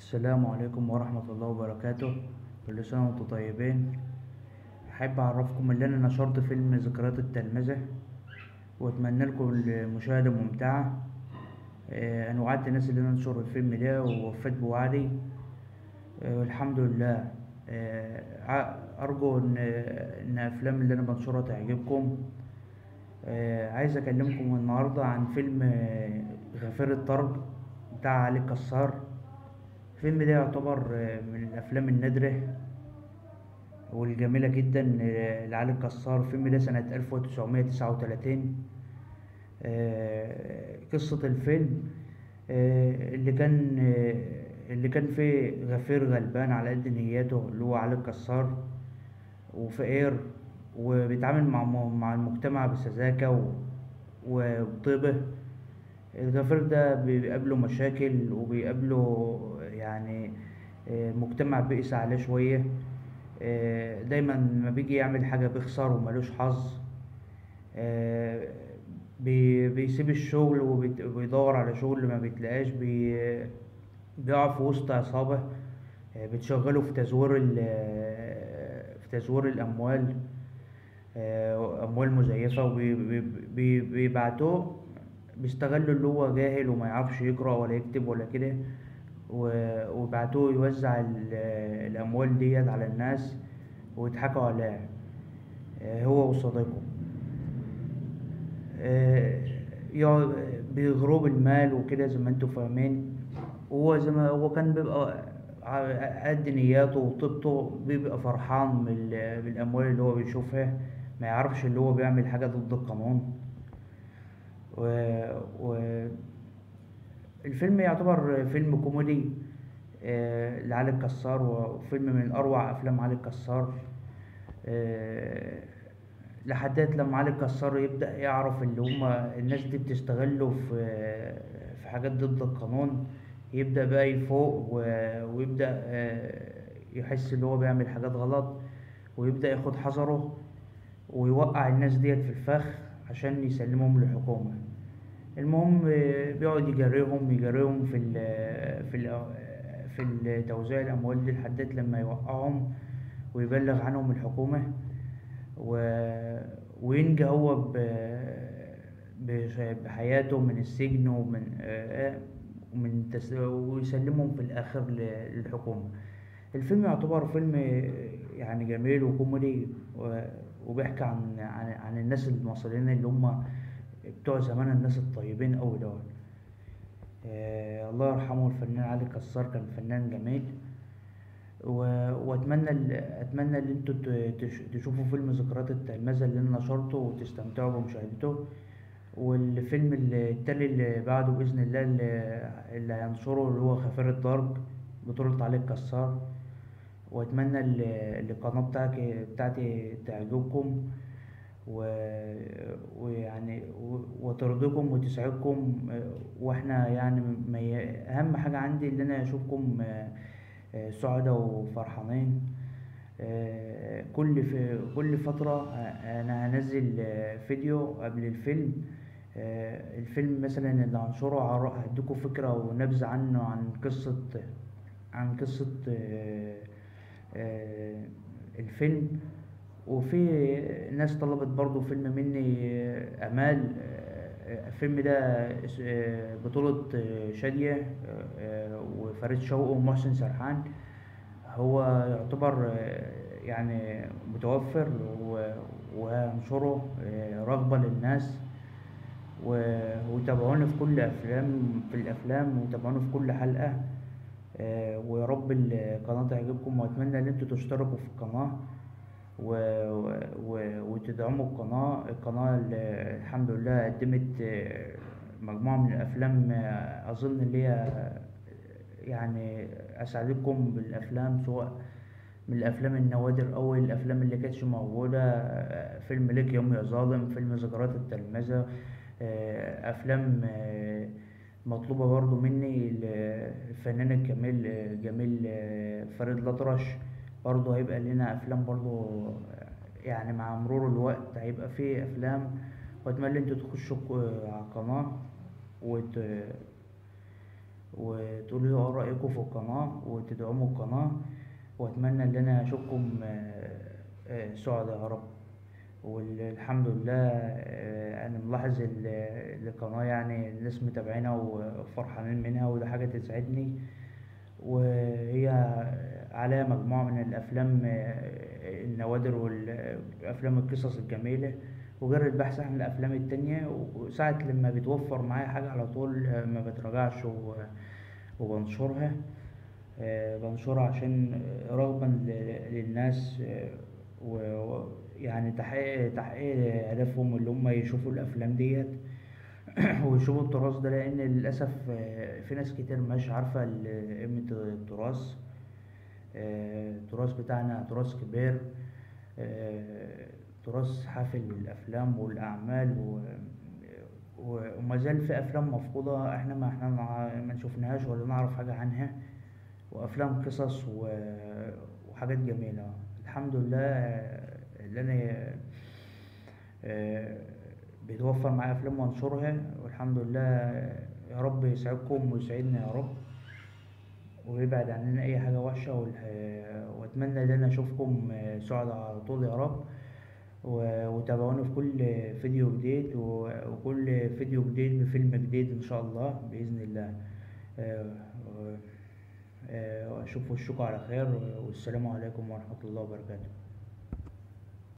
السلام عليكم ورحمة الله وبركاته كل سنة وانتم طيبين أحب أعرفكم إن أنا نشرت فيلم ذكريات التلمذة وأتمنى لكم المشاهدة ممتعة آه، أنا وعدت الناس اللي أنا أنشر الفيلم ده ووفيت بوعدي آه، والحمد لله آه، ع- أرجو إن إن الأفلام اللي أنا بنشرها تعجبكم آه، عايز أكلمكم النهاردة عن فيلم آه، غفير الطرب بتاع علي كسار الفيلم ده يعتبر آه، من الأفلام النادرة والجميلة جدا آه، لعلي الكسار الفيلم ده سنة 1939 آه، قصة الفيلم آه، اللي كان آه، اللي كان فيه غفير غلبان على قد نياته اللي هو علي الكسار وفقير وبيتعامل مع مع المجتمع بسذاجة و- وبطيبة الغفير ده بيقابله مشاكل وبيقابله يعني آه، مجتمع بئس عليه شوية آه، دايما ما بيجي يعمل حاجة بيخسر وملوش حظ آه، بي- بيسيب الشغل وبيت- وبيدور على شغل ما بيتلاقاش بي- بيقع في وسط عصابة آه، بتشغله في تزوير ال- في تزوير الأموال آه، أموال مزيفة وبيبعتوه بيستغلوا اللي هو جاهل وما يعرفش يقرأ ولا يكتب ولا كده و- وبعتوه يوزع ال- الأموال ديت على الناس ويضحكوا عليه آه، هو وصديقه آه، يقعد بيغروا بالمال وكده زي ما انتوا فاهمين وهو زي ما هو كان بيبقى ع- قد نياته وطيبته بيبقى فرحان من ال- بالأموال اللي هو بيشوفها ما يعرفش اللي هو بيعمل حاجة ضد القانون و... و... الفيلم يعتبر فيلم كوميدي آه، لعلي الكسار وفيلم من أروع أفلام علي الكسار آه، لحد لما علي الكسار يبدأ يعرف اللي هما الناس دي بتستغله في في حاجات ضد القانون يبدأ بقى يفوق و- ويبدأ آه، يحس اللي هو بيعمل حاجات غلط ويبدأ ياخد حذره ويوقع الناس ديت في الفخ عشان يسلمهم للحكومة المهم آه، بيقعد يجريهم يجريهم في ال في ال في توزيع الأموال دي لحد لما يوقعهم ويبلغ عنهم الحكومة و... وينجى هو ب... بش- بحياته من السجن ومن آه، ومن تس... ويسلمهم في الآخر ل- للحكومة الفيلم يعتبر فيلم يعني جميل وكوميدي و... وبيحكي عن عن عن الناس المصريين اللي هم بتوع زمان الناس الطيبين أوي دول آه، الله يرحمه الفنان علي كسار كان فنان جميل و- واتمنى ال- اتمنى ان انتوا ت- تش- تشوفوا فيلم ذكريات التلمذة اللي انا نشرته وتستمتعوا بمشاهدته والفيلم التالي اللي بعده باذن الله اللي اللي هينشره اللي هو خفير الدرج بطولة علي الكسار واتمنى ال- القناة بتاعتي بتاعتي تعجبكم و... ويعني و... وترضيكم وتسعدكم آه، واحنا يعني ما ي... اهم حاجة عندي ان انا اشوفكم آه، آه، سعداء وفرحانين آه، كل في كل فترة آه، انا هنزل آه، فيديو قبل الفيلم آه، الفيلم مثلا اللي هنشره هر- هديكوا فكرة ونبذة عنه عن قصة عن قصة آه، آه، الفيلم وفي ناس طلبت برضو فيلم مني آه، أمال آه، الفيلم ده اس- آه، بطولة آه، شادية آه، آه، وفريد شوقي ومحسن سرحان هو يعتبر آه، يعني متوفر و- وهنشره آه، رغبة للناس و- وتابعوني في كل أفلام في الأفلام وتابعوني في كل حلقة آه، ويا رب القناة تعجبكم وأتمنى إن انتوا تشتركوا في القناة و... و... وتدعموا القناة القناة اللي الحمد لله قدمت آه، مجموعة من الأفلام آه، أظن اللي هي يعني أسعدكم بالأفلام سواء من الأفلام النوادر أو الأفلام اللي كانتش موجودة آه، فيلم ليك يوم يا ظالم فيلم ذكريات التلمذة آه، أفلام آه، مطلوبة برضو مني الفنان الجميل آه، جميل آه، فريد الأطرش برضو هيبقى لنا أفلام برضو آه، يعني مع مرور الوقت هيبقى فيه أفلام وأتمنى انتوا تخشوا ك- على القناة وت... وتقولوا رأيكم في القناة وتدعموا القناة وأتمنى إن أنا أشوفكم آه، آه، سعداء يا رب والحمد لله آه، أنا ملاحظ ال- القناة يعني الناس متابعينها وفرحانين منها وده حاجة تسعدني وهي عليها مجموعة من الأفلام آه، النوادر والأفلام القصص الجميلة وغير البحث عن الأفلام التانية وساعة لما بتوفر معايا حاجة على طول آه، ما بتراجعش و- وبنشرها آه، بنشرها عشان رغبا ل- للناس آه، ويعني تحقيق تحقيق هدفهم اللي هم يشوفوا الأفلام ديت ويشوفوا التراث ده لأن للأسف آه، في ناس كتير مش عارفة ال- قيمة التراث آه، التراث بتاعنا تراث كبير آه، تراث حافل بالأفلام والأعمال و... و- وما زال في أفلام مفقودة احنا ما احنا ما ما شفناهاش ولا نعرف حاجة عنها وأفلام قصص و... وحاجات جميلة الحمد لله آه، اللي أنا آه، بيتوفر معايا أفلام وأنشرها والحمد لله آه، يا رب يسعدكم ويسعدنا يا رب ويبعد عننا أي حاجة وحشة والح- وأتمنى إن أنا أشوفكم آه، سعداء على طول يا رب و- وتابعوني في كل فيديو جديد و- وكل فيديو جديد بفيلم جديد إن شاء الله بإذن الله آه، و- آه، وأشوف وشكم على خير والسلام عليكم ورحمة الله وبركاته